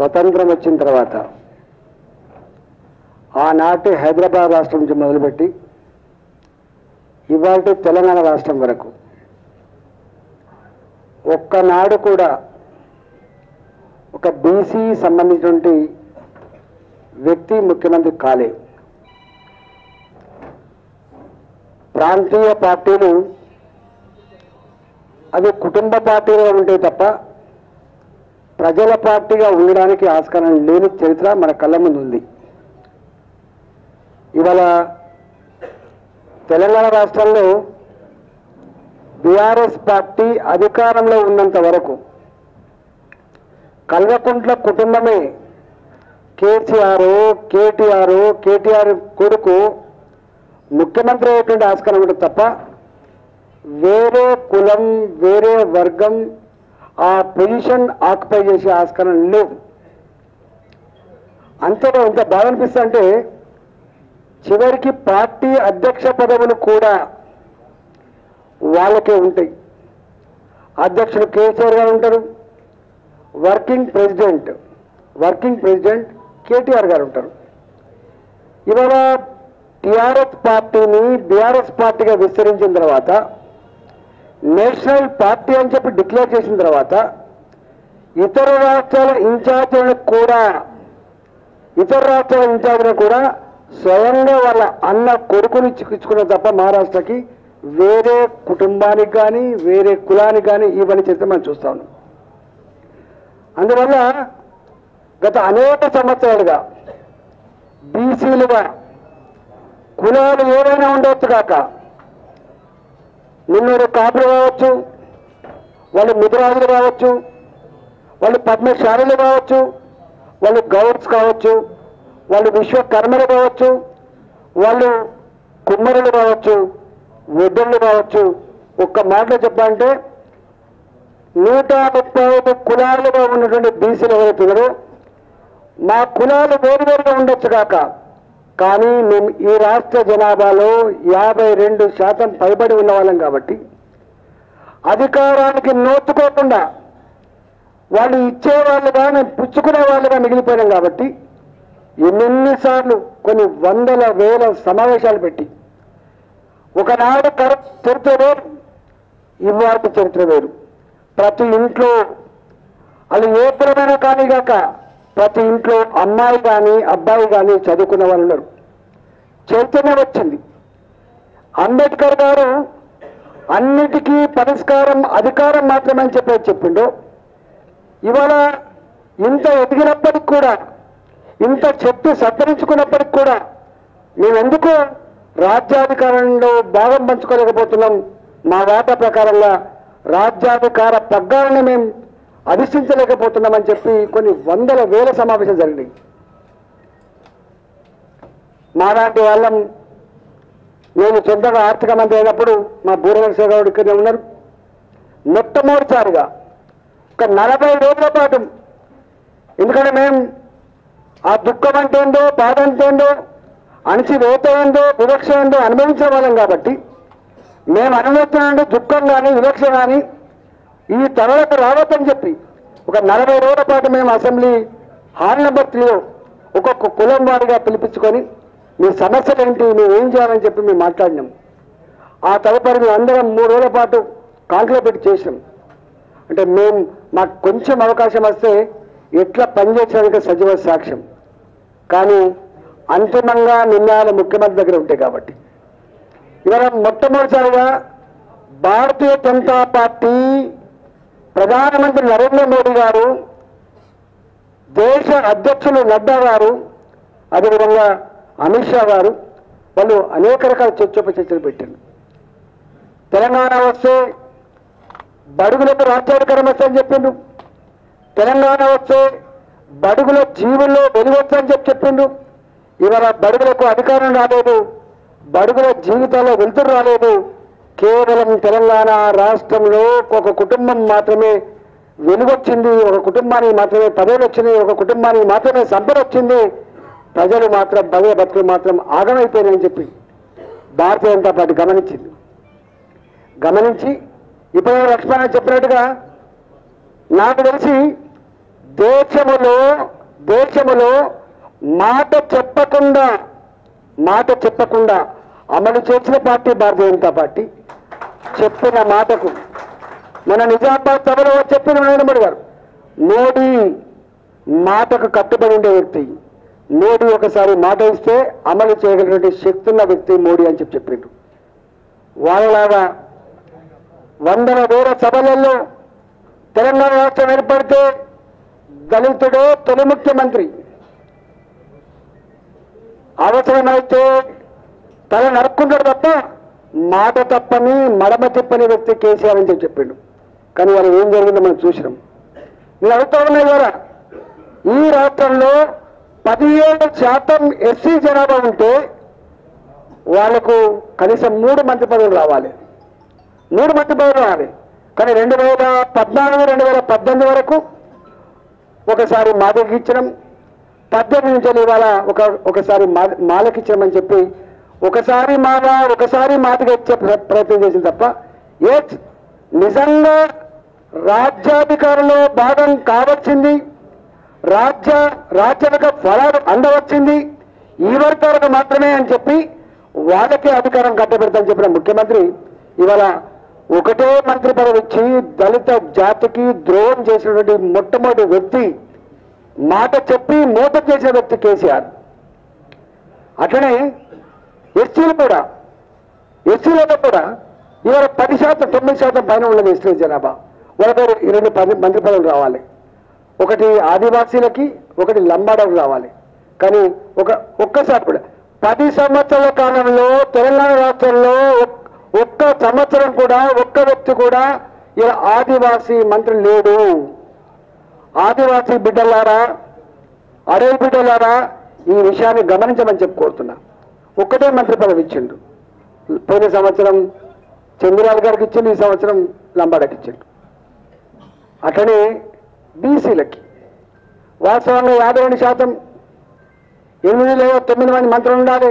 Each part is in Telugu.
స్వతంత్రం వచ్చిన తర్వాత ఆనాటి హైదరాబాద్ రాష్ట్రం నుంచి మొదలుపెట్టి ఇవాళ తెలంగాణ రాష్ట్రం వరకు ఒక్కనాడు కూడా ఒక బీసీ సంబంధించినటువంటి వ్యక్తి ముఖ్యమంత్రి కాలే ప్రాంతీయ పార్టీలు అవి కుటుంబ పార్టీలుగా ఉంటాయి తప్ప ప్రజల పార్టీగా ఉండడానికి ఆస్కారం లేని చరిత్ర మన కళ్ళ ముందు ఉంది ఇవాళ తెలంగాణ రాష్ట్రంలో బీఆర్ఎస్ పార్టీ అధికారంలో ఉన్నంత వరకు కల్వకుంట్ల కుటుంబమే కేసీఆర్ కేటీఆర్ కేటీఆర్ కొడుకు ముఖ్యమంత్రి అయ్యేటువంటి ఆస్కారం ఉంటుంది తప్ప వేరే కులం వేరే వర్గం ఆ పొజిషన్ ఆక్యుపై చేసే ఆస్కారం లేదు అంతేగా ఎంత బాధ అనిపిస్తుంది అంటే చివరికి పార్టీ అధ్యక్ష పదవులు కూడా వాళ్ళకే ఉంటాయి అధ్యక్షుడు కేసీఆర్ గారు ఉంటారు working president working president KTR గారు ఉంటారు ఇవాళ టిఆర్ఎస్ పార్టీని బీఆర్ఎస్ పార్టీగా విస్తరించిన తర్వాత నేషనల్ పార్టీ అని చెప్పి డిక్లేర్ చేసిన తర్వాత ఇతర రాష్ట్రాల ఇన్ఛార్జీలకు కూడా ఇతర రాష్ట్రాల ఇన్ఛార్జీలకు కూడా స్వయంగా వాళ్ళ అన్న కొడుకుని చిక్కించుకున్న తప్ప మహారాష్ట్రకి వేరే కుటుంబానికి కానీ వేరే కులానికి కానీ ఇవన్నీ చేస్తే మనం చూస్తా ఉన్నాం అందువల్ల గత అనేక సంవత్సరాలుగా బీసీలుగా కులాలు ఏవైనా ఉండవచ్చు కాక నిన్నడు కాపులు కావచ్చు వాళ్ళు ముదిరాజులు కావచ్చు వాళ్ళు పద్మశాలులు కావచ్చు వాళ్ళు గౌడ్స్ కావచ్చు వాళ్ళు విశ్వకర్మలు కావచ్చు వాళ్ళు కుమ్మరులు కావచ్చు వడ్డళ్ళు కావచ్చు ఒక్క మాటలో చెప్పాలంటే నూట ముప్పై ఐదు కులాలుగా ఉన్నటువంటి బీసీలు ఎవరైతే ఉన్నారో మా కులాలు వేరువేరుగా ఉండొచ్చు కాక కానీ మేము ఈ రాష్ట్ర జనాభాలో యాభై రెండు శాతం పైబడి ఉన్న వాళ్ళం కాబట్టి అధికారానికి నోచుకోకుండా వాళ్ళు ఇచ్చేవాళ్ళుగా మేము పుచ్చుకునే వాళ్ళుగా మిగిలిపోయినాం కాబట్టి ఎన్నెన్నిసార్లు కొన్ని వందల వేల సమావేశాలు పెట్టి ఒకనాడు కర చరిత్ర వేరు ఇవాటి చరిత్ర వేరు ప్రతి ఇంట్లో అది ఏ కులమైనా కానీ కాక ప్రతి ఇంట్లో అమ్మాయి కానీ అబ్బాయి కానీ చదువుకున్న వాళ్ళు ఉన్నారు చైతన్యం వచ్చింది అంబేద్కర్ గారు అన్నిటికీ పరిష్కారం అధికారం మాత్రమే అని చెప్పి చెప్పిండు ఇవాళ ఇంత ఎదిగినప్పటికి కూడా ఇంత చెట్టు సత్తరించుకున్నప్పటికి కూడా మేమెందుకు రాజ్యాధికారంలో భాగం పంచుకోలేకపోతున్నాం మా వాటా ప్రకారంగా రాజ్యాధికార పగ్గాలను మేము అధిష్ఠించలేకపోతున్నామని చెప్పి కొన్ని వందల వేల సమావేశాలు జరిగినాయి మాలాంటి వాళ్ళం నేను సొంతంగా ఆర్థిక మంత్రి అయినప్పుడు మా బూరవలసే గౌడ్ ఇక్కడనే ఉన్నారు మొట్టమొదటిసారిగా ఒక నలభై రోజుల పాటు ఎందుకంటే మేము ఆ దుఃఖం అంటే ఏందో బాధ అంటే ఏందో అణిచివేత ఏందో వివక్ష ఏందో అనుభవించిన వాళ్ళం కాబట్టి మేము అనుభవించిన దుఃఖం కానీ వివక్ష కానీ ఈ తరలకు రావద్దని చెప్పి ఒక నలభై రోజుల పాటు మేము అసెంబ్లీ హాల్ నెంబర్ త్రీలో ఒక్కొక్క కులం వారిగా పిలిపించుకొని మీ సమస్యలు ఏంటి మేము ఏం చేయాలని చెప్పి మేము మాట్లాడినాం ఆ తదుపరి మేము అందరం మూడు రోజుల పాటు కాంట్లో పెట్టి చేసినాం అంటే మేము మాకు కొంచెం అవకాశం వస్తే ఎట్లా పనిచేయడానికి సజీవ సాక్ష్యం కానీ అంతిమంగా నిర్ణయాలు ముఖ్యమంత్రి దగ్గర ఉంటాయి కాబట్టి ఇవాళ మొట్టమొదటిసారిగా భారతీయ జనతా పార్టీ ప్రధానమంత్రి నరేంద్ర మోడీ గారు దేశ అధ్యక్షులు నడ్డా గారు అదేవిధంగా అమిత్ షా గారు వాళ్ళు అనేక రకాల చర్చోప చర్చలు పెట్టారు తెలంగాణ వస్తే బడుగులకు రాజ్యాధికారం వస్తుందని చెప్పిండు తెలంగాణ వస్తే బడుగుల జీవుల్లో వెలువచ్చని చెప్పి చెప్పిండు ఇవాళ బడుగులకు అధికారం రాలేదు బడుగుల జీవితాల్లో వెలుతురు రాలేదు కేవలం తెలంగాణ రాష్ట్రంలో ఒక కుటుంబం మాత్రమే వెలుగొచ్చింది ఒక కుటుంబానికి మాత్రమే పదవులు వచ్చింది ఒక కుటుంబానికి మాత్రమే సంపద వచ్చింది ప్రజలు మాత్రం భవే బతుకులు మాత్రం ఆగమైపోయినాయని చెప్పి భారతీయ జనతా పార్టీ గమనించింది గమనించి ఇప్పుడు లక్ష్మణ చెప్పినట్టుగా నాకు తెలిసి దేశములో దేశంలో మాట చెప్పకుండా మాట చెప్పకుండా అమలు చేసిన పార్టీ భారతీయ జనతా పార్టీ చెప్పిన మాటకు మన నిజామాబాద్ సభలో చెప్పిన నరేంద్ర మోడీ గారు మోడీ మాటకు కట్టుబడి ఉండే వ్యక్తి మోడీ ఒకసారి మాట ఇస్తే అమలు చేయగలిగినటువంటి శక్తి ఉన్న వ్యక్తి మోడీ అని చెప్పి చెప్పిండు వాళ్ళలాగా వందల వేల సభలలో తెలంగాణ రాష్ట్రం ఏర్పడితే దళితుడే తొలి ముఖ్యమంత్రి అవసరమైతే తల నరుక్కుంటాడు తప్ప మాట తప్పని మడమ తిప్పని వ్యక్తి కేసీఆర్ అని చెప్పి చెప్పిండు కానీ వాళ్ళు ఏం జరిగిందో మనం చూసినాం నేను అడుగుతా ఉన్నా ద్వారా ఈ రాష్ట్రంలో పదిహేడు శాతం ఎస్సీ జనాభా ఉంటే వాళ్లకు కనీసం మూడు మంత్రి పదవులు రావాలి మూడు మంత్రి పదవులు రావాలి కానీ రెండు వేల పద్నాలుగు రెండు వేల పద్దెనిమిది వరకు ఒకసారి మాదికి ఇచ్చడం పద్దెనిమిది నుంచి ఇవాళ ఒక ఒకసారి మా మాలకి ఇచ్చామని చెప్పి ఒకసారి మాల ఒకసారి మాదిగా ఇచ్చే ప్ర- ప్రయత్నం చేసింది తప్ప ఏ నిజంగా రాజ్యాధికారంలో భాగం కావచ్చింది రాజ్య రాజ్యాంగ ఫలాలు అందవచ్చింది ఈ వర్గాలకు మాత్రమే అని చెప్పి వాళ్ళకే అధికారం కట్టబెడతాని చెప్పిన ముఖ్యమంత్రి ఇవాళ ఒకటే మంత్రి పదవి ఇచ్చి దళిత జాతికి ద్రోహం చేసినటువంటి మొట్టమొదటి వ్యక్తి మాట చెప్పి మూట చేసిన వ్యక్తి కేసీఆర్ అట్లనే ఎస్సీలు కూడా ఎస్సీలలో కూడా ఇవాళ పది శాతం తొమ్మిది శాతం పైన ఉన్నది ఎస్టీ జనాభా వాళ్ళకి ఈ రెండు పది మంత్రి పదవులు రావాలి ఒకటి ఆదివాసీలకి ఒకటి లంబాడకు రావాలి కానీ ఒక ఒక్కసారి కూడా పది సంవత్సరాల కాలంలో తెలంగాణ రాష్ట్రంలో ఒక్- ఒక్క సంవత్సరం కూడా ఒక్క వ్యక్తి కూడా ఇలా ఆదివాసీ మంత్రి లేడు ఆదివాసీ బిడ్డలారా అడవి బిడ్డలారా ఈ విషయాన్ని గమనించమని చెప్పి కోరుతున్నా ఒక్కటే మంత్రి పదవి ఇచ్చిండు పోయిన సంవత్సరం చంద్రబాబు గారికి ఇచ్చిండు ఈ సంవత్సరం లంబాడకి ఇచ్చిండు అట్లనే బీసీలకి వాస్తవంగా యాభై రెండు శాతం ఎనిమిది లేదా తొమ్మిది మంది మంత్రులు ఉండాలి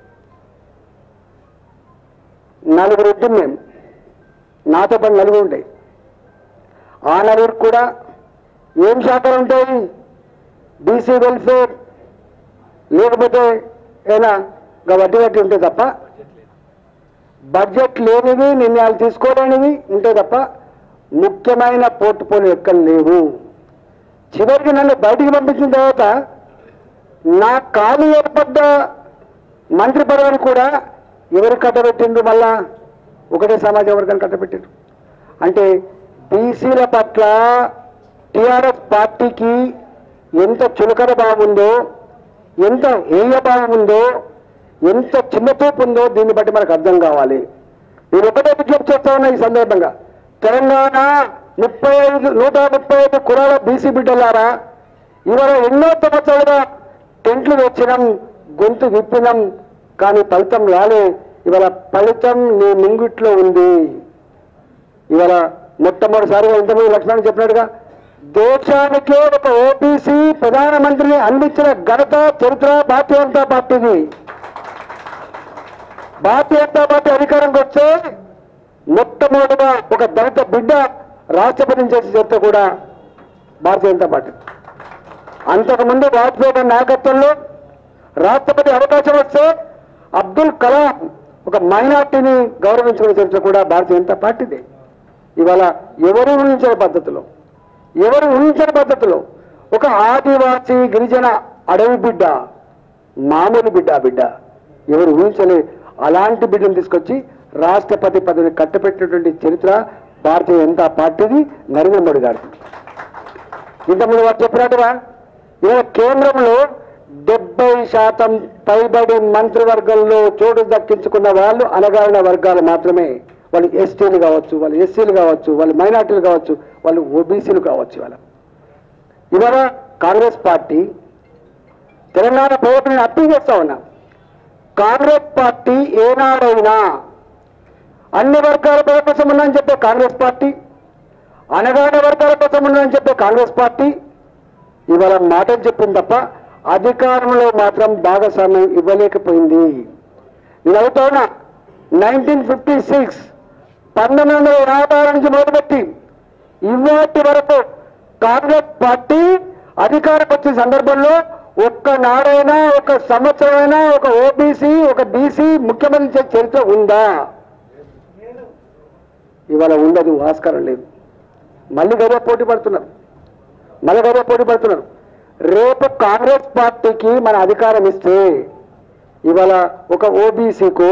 నలుగురు ఇద్దరు మేము నాతో పాటు నలుగురు ఉంటాయి ఆ నలుగురికి కూడా ఏం శాఖలు ఉంటాయి బీసీ వెల్ఫేర్ లేకపోతే ఏమైనా ఇంకా వడ్డీ వడ్డీ ఉంటే తప్ప బడ్జెట్ లేనివి నిర్ణయాలు తీసుకోలేనివి ఉంటే తప్ప ముఖ్యమైన పోర్టుపోలియో ఎక్కడ లేవు చివరికి నన్ను బయటికి పంపించిన తర్వాత నా కాలు ఏర్పడ్డ మంత్రి పదవిని కూడా ఎవరు కట్టబెట్టిండ్రు మళ్ళా ఒకటే సమాజ వర్గాన్ని కట్టబెట్టిండ్రు అంటే బీసీల పట్ల టిఆర్ఎస్ పార్టీకి ఎంత చులకన బాగుందో ఎంత హేయ భావం ఎంత చిన్న చూపు ఉందో దీన్ని బట్టి మనకు అర్థం కావాలి నేను ఒకటే విజ్ఞప్తి చేస్తా ఉన్నా ఈ సందర్భంగా తెలంగాణ ముప్పై ఐదు నూట ముప్పై ఐదు కులాల బీసీ బిడ్డలారా ఇవాళ ఎన్నో సంవత్సరాలుగా టెంట్లు వచ్చినాం గొంతు విప్పినాం కానీ ఫలితం రాలే ఇవాళ ఫలితం నీ ముంగిట్లో ఉంది ఇవాళ మొట్టమొదటిసారిగా ఇంతమంది లక్ష్మణ్ చెప్పినట్టుగా దేశానికే ఒక ఓబీసీ ప్రధానమంత్రిని అందించిన ఘనత చరిత్ర భారతీయ జనతా పార్టీది భారతీయ జనతా పార్టీ అధికారంకి వస్తే మొట్టమొదటిగా ఒక దళిత బిడ్డ రాష్ట్రపతిని చేసి చెప్తే కూడా భారతీయ జనతా పార్టీ అంతకుముందు వాజ్పేయి గారి నాయకత్వంలో రాష్ట్రపతి అవకాశం వస్తే అబ్దుల్ కలాం ఒక మైనార్టీని గౌరవించుకునే చరిత్ర కూడా భారతీయ జనతా పార్టీదే ఇవాళ ఎవరు ఊహించిన పద్ధతిలో ఎవరు ఊహించిన పద్ధతిలో ఒక ఆదివాసీ గిరిజన అడవి బిడ్డ మామూలు బిడ్డ ఆ బిడ్డ ఎవరు ఊహించలే అలాంటి బిడ్డను తీసుకొచ్చి రాష్ట్రపతి పదవిని కట్టపెట్టినటువంటి చరిత్ర భారతీయ జనతా పార్టీది నరేంద్ర మోడీ గారికి ఇంతకుముందు వారు చెప్పినట్టుగా ఇవాళ కేంద్రంలో డెబ్బై శాతం పైబడి మంత్రివర్గంలో చోటు దక్కించుకున్న వాళ్ళు అనగారిన వర్గాలు మాత్రమే వాళ్ళు ఎస్టీలు కావచ్చు వాళ్ళు ఎస్సీలు కావచ్చు వాళ్ళు మైనార్టీలు కావచ్చు వాళ్ళు ఓబీసీలు కావచ్చు ఇవాళ ఇవాళ కాంగ్రెస్ పార్టీ తెలంగాణ ప్రభుత్వం అప్పీల్ చేస్తా ఉన్నా కాంగ్రెస్ పార్టీ ఏనాడైనా అన్ని వర్గాల ప్రజల కోసం ఉందని చెప్పే కాంగ్రెస్ పార్టీ అనగాన వర్గాల కోసం ఉందని చెప్పే కాంగ్రెస్ పార్టీ ఇవాళ మాటలు చెప్పింది తప్ప అధికారంలో మాత్రం భాగస్వామ్యం ఇవ్వలేకపోయింది నేను అవుతావునా నైన్టీన్ ఫిఫ్టీ సిక్స్ పంతొమ్మిది వందల యాభై ఆరు నుంచి మొదలుపెట్టి ఇవాటి వరకు కాంగ్రెస్ పార్టీ అధికారం వచ్చిన సందర్భంలో ఒక్క నాడైనా ఒక సంవత్సరమైనా ఒక ఓబీసీ ఒక బీసీ ముఖ్యమంత్రి చేసే చరిత్ర ఉందా ఇవాళ ఉండదు ఆస్కారం లేదు మళ్ళీ గదే పోటీ పడుతున్నారు మళ్ళీ గదే పోటీ పడుతున్నారు రేపు కాంగ్రెస్ పార్టీకి మన అధికారం ఇస్తే ఇవాళ ఒక ఓబీసీకో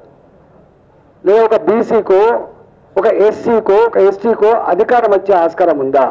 లేదా ఒక బీసీకో ఒక ఎస్సీకో ఒక ఎస్టీకో అధికారం వచ్చే ఆస్కారం ఉందా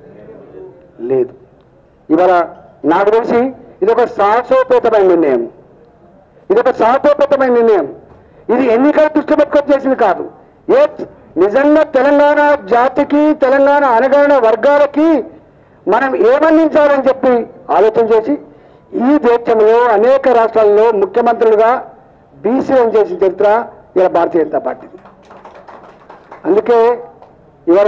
లేదు ఇవాళ నాకు తెలిసి ఇది ఒక సాహసోపేతమైన నిర్ణయం ఇది ఒక సాహసోపేతమైన నిర్ణయం ఇది ఎన్నికల దృష్టి పెట్టుకొని చేసింది కాదు ఏ నిజంగా తెలంగాణ జాతికి తెలంగాణ అనగాన వర్గాలకి మనం ఏమందించాలని చెప్పి ఆలోచన చేసి ఈ దేశంలో అనేక రాష్ట్రాల్లో ముఖ్యమంత్రులుగా బీసీలను చేసిన చరిత్ర ఇలా భారతీయ జనతా పార్టీ అందుకే ఇవాళ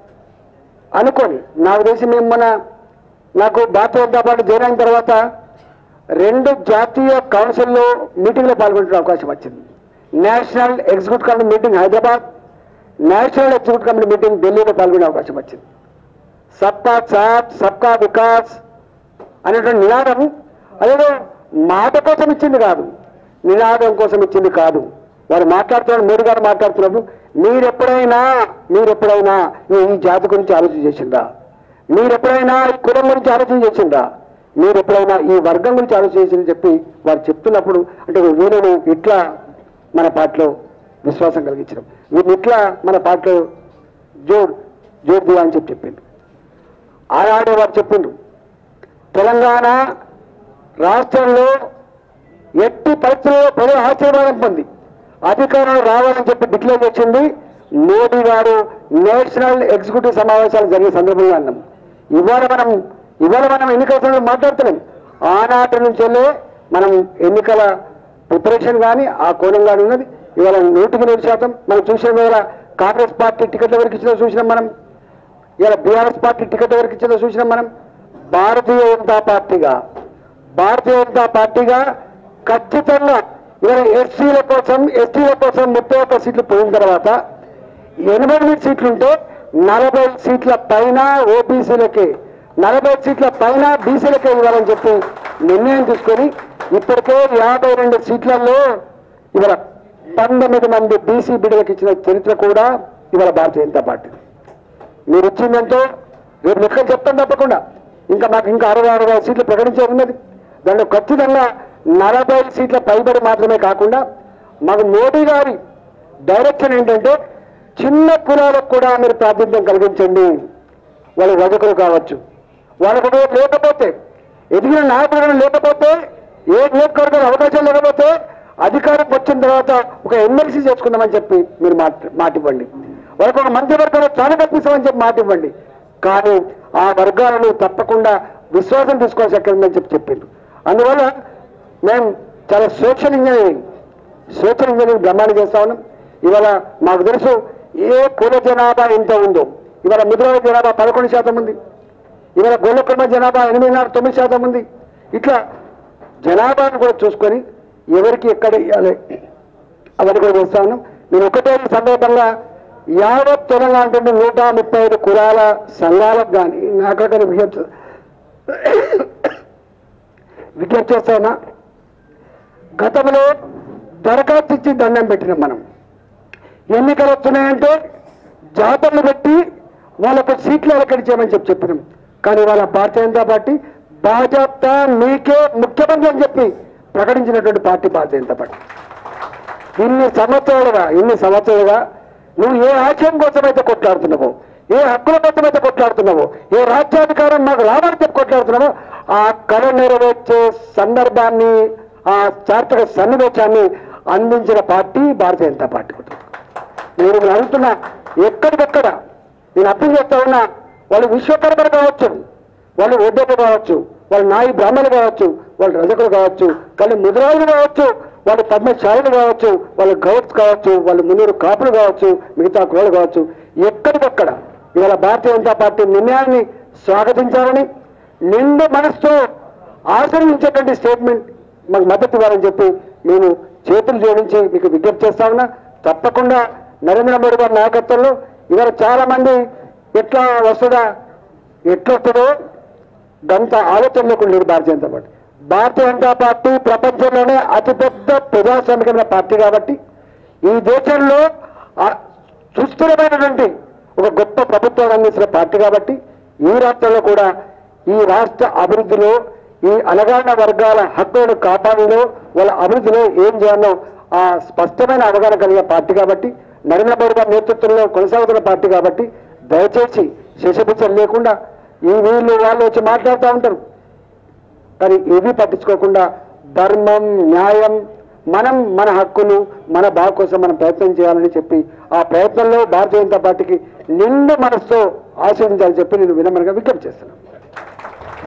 అనుకోని నాకు తెలిసి మేము మన నాకు భారతీయ జనతా పార్టీ జాయిన్ అయిన తర్వాత రెండు జాతీయ కౌన్సిల్లో మీటింగ్లో పాల్గొనే అవకాశం వచ్చింది national executive committee meeting Hyderabad national executive committee meeting ఢిల్లీలో పాల్గొనే అవకాశం వచ్చింది సబ్కా సాత్ సబ్కా వికాస్ అనేటువంటి నినాదం అదేదో మాట కోసం ఇచ్చింది కాదు నినాదం కోసం ఇచ్చింది కాదు వారు మాట్లాడుతున్నారు మోడీ గారు మాట్లాడుతున్నప్పుడు మీరు ఎప్పుడైనా మీరు ఎప్పుడైనా ఈ జాతి గురించి ఆలోచన చేసిందా మీరు ఎప్పుడైనా ఈ కులం గురించి ఆలోచన చేసిందా మీరు ఎప్పుడైనా ఈ వర్గం గురించి ఆలోచన చేసిందని చెప్పి వారు చెప్తున్నప్పుడు అంటే వీళ్ళను ఇట్లా మన పార్టీలో విశ్వాసం కలిగించడం వీళ్ళు ఇట్లా మన పార్టీలో జోడ్ జోడ్ అని చెప్పి చెప్పిండు ఆనాడే వారు చెప్పిండ్రు తెలంగాణ రాష్ట్రంలో ఎట్టి పరిస్థితుల్లో ప్రజలు ఆశీర్వాదం పొంది అధికారం రావాలని చెప్పి డిక్లేర్ చేసింది మోడీ గారు నేషనల్ ఎగ్జిక్యూటివ్ సమావేశాలు జరిగే సందర్భంగా అన్నాం ఇవాళ మనం ఇవాళ మనం ఎన్నికల సందర్భంగా మాట్లాడుతున్నాం ఆనాటి నుంచెల్లే మనం ఎన్నికల ప్రిపరేషన్ కానీ ఆ కోణం కానీ ఉన్నది ఇవాళ నూటికి నూరు శాతం మనం చూసిన వేళ కాంగ్రెస్ పార్టీ టికెట్ల వరకు ఇచ్చిన చూసినాం మనం ఇలా బీఆర్ఎస్ పార్టీ టికెట్ ఎవరికి ఇచ్చిందో చూసినాం మనం భారతీయ జనతా పార్టీగా భారతీయ జనతా పార్టీగా ఖచ్చితంగా ఇవాళ ఎస్సీల కోసం ఎస్టీల కోసం ముప్పై ఒక్క సీట్లు పోయిన తర్వాత ఎనభై ఎనిమిది సీట్లుంటే నలభై సీట్ల పైన ఓబీసీలకే నలభై సీట్ల పైన బీసీలకే ఇవ్వాలని చెప్పి నిర్ణయం తీసుకొని ఇప్పటికే యాభై రెండు సీట్లలో ఇవాళ పంతొమ్మిది మంది బీసీ బిడ్డలకు ఇచ్చిన చరిత్ర కూడా ఇవాళ భారతీయ జనతా పార్టీ మీరు ఇచ్చిందంటే రేపు లెక్కలు చెప్తాం తప్పకుండా ఇంకా మాకు ఇంకా అరవై అరవై సీట్లు ప్రకటించే ఉన్నది దాంట్లో ఖచ్చితంగా నలభై సీట్ల పైబడి మాత్రమే కాకుండా మాకు మోడీ గారి డైరెక్షన్ ఏంటంటే చిన్న కులాలకు కూడా మీరు ప్రాతినిధ్యం కలిగించండి వాళ్ళు రజకులు కావచ్చు వాళ్ళకు రేపు లేకపోతే ఎదిగిన నాయకులు లేకపోతే ఏ నియోజకవర్గాలు అవకాశం లేకపోతే అధికారం వచ్చిన తర్వాత ఒక ఎమ్మెల్సీ చేసుకుందామని చెప్పి మీరు మాట మాట ఇవ్వండి వాళ్ళకు ఒక మంత్రివర్గంలో స్థానం కల్పిస్తామని చెప్పి మాట ఇవ్వండి కానీ ఆ వర్గాలను తప్పకుండా విశ్వాసం తీసుకోవాల్సి ఎక్కడ ఉందని చెప్పి చెప్పిండు అందువల్ల మేము చాలా సోషల్ ఇంజనీరింగ్ సోషల్ ఇంజనీరింగ్ బ్రహ్మాండం చేస్తా ఉన్నాం ఇవాళ మాకు తెలుసు ఏ కుల జనాభా ఎంత ఉందో ఇవాళ ముద్ర జనాభా పదకొండు శాతం ఉంది ఇవాళ గొల్లకొండ జనాభా ఎనిమిదిన్నర తొమ్మిది శాతం ఉంది ఇట్లా జనాభాను కూడా చూసుకొని ఎవరికి ఎక్కడ ఇవ్వాలి అవన్నీ కూడా చేస్తా ఉన్నాం నేను ఒకటే ఈ సందర్భంగా యావత్ తెలంగాణ అంటే నూట ముప్పై ఐదు కులాల సంఘాలకు కానీ నాకక్కడ విజ్ఞప్తి విజ్ఞప్తి చేస్తా ఉన్నా గతంలో దరఖాస్తు ఇచ్చి దండం పెట్టినాం మనం ఎన్నికలు వస్తున్నాయంటే జాతరలు పెట్టి వాళ్ళకు సీట్లు అలకడించామని చెప్పి చెప్పినాం కానీ వాళ్ళ భారతీయ జనతా పార్టీ భాజపా మీకే ముఖ్యమంత్రి అని చెప్పి ప్రకటించినటువంటి పార్టీ భారతీయ జనతా పార్టీ ఇన్ని సంవత్సరాలుగా ఇన్ని సంవత్సరాలుగా నువ్వు ఏ ఆశయం కోసమైతే కొట్లాడుతున్నావో ఏ హక్కుల కోసమైతే కొట్లాడుతున్నావో ఏ రాజ్యాధికారం మాకు రావాలని చెప్పి కొట్లాడుతున్నావో ఆ కళ నెరవేర్చే సందర్భాన్ని ఆ చారిత్రక సన్నివేశాన్ని అందించిన పార్టీ భారతీయ జనతా పార్టీ నేను ఇక్కడ అడుగుతున్నా ఎక్కడికెక్కడ నేను అప్పీల్ చేస్తా ఉన్నా వాళ్ళు విశ్వకర్మలు కావచ్చు వాళ్ళు ఒడ్డెలు కావచ్చు వాళ్ళు నాయి బ్రాహ్మణులు కావచ్చు వాళ్ళు రజకులు కావచ్చు వాళ్ళు ముద్రాజులు కావచ్చు వాళ్ళు పద్మశాలులు కావచ్చు వాళ్ళు గౌడ్స్ కావచ్చు వాళ్ళు మున్నూరు కాపులు కావచ్చు మిగతా కులాలు కావచ్చు ఎక్కడికక్కడ ఇవాళ భారతీయ జనతా పార్టీ నిర్ణయాన్ని స్వాగతించాలని నిండు మనసుతో ఆచరించేటువంటి స్టేట్మెంట్ మాకు మద్దతు ఇవ్వాలని చెప్పి మేము చేతులు జోడించి మీకు విజ్ఞప్తి చేస్తా ఉన్నా తప్పకుండా నరేంద్ర మోడీ గారి నాయకత్వంలో ఇవాళ చాలా మంది ఎట్లా వస్తుందా ఎట్లా వస్తుందో గంత ఆలోచన లేకుండా లేదు భారతీయ జనతా పార్టీ భారతీయ జనతా పార్టీ ప్రపంచంలోనే అతిపెద్ద ప్రజాస్వామికమైన పార్టీ కాబట్టి ఈ దేశంలో ఆ సుస్థిరమైనటువంటి ఒక గొప్ప ప్రభుత్వాన్ని అందించిన పార్టీ కాబట్టి ఈ రాష్ట్రంలో కూడా ఈ రాష్ట్ర అభివృద్ధిలో ఈ అనగాహన వర్గాల హక్కులను కాపాడిలో వాళ్ళ అభివృద్ధిలో ఏం చేయాలో ఆ స్పష్టమైన అవగాహన కలిగిన పార్టి కాబట్టి నరేంద్ర మోడీ గారి నేతృత్వంలో కొనసాగుతున్న పార్టీ కాబట్టి దయచేసి శేషపించలు లేకుండా ఈ వీళ్ళు వాళ్ళు వచ్చి మాట్లాడుతూ ఉంటారు కానీ ఏవి పట్టించుకోకుండా ధర్మం న్యాయం మనం మన హక్కులు మన బాగు కోసం మనం ప్రయత్నం చేయాలని చెప్పి ఆ ప్రయత్నంలో భారతీయ జనతా పార్టీకి నిండు మనసుతో ఆశీర్వదించాలని చెప్పి నేను వినమ్రంగా విజ్ఞప్తి చేస్తున్నాను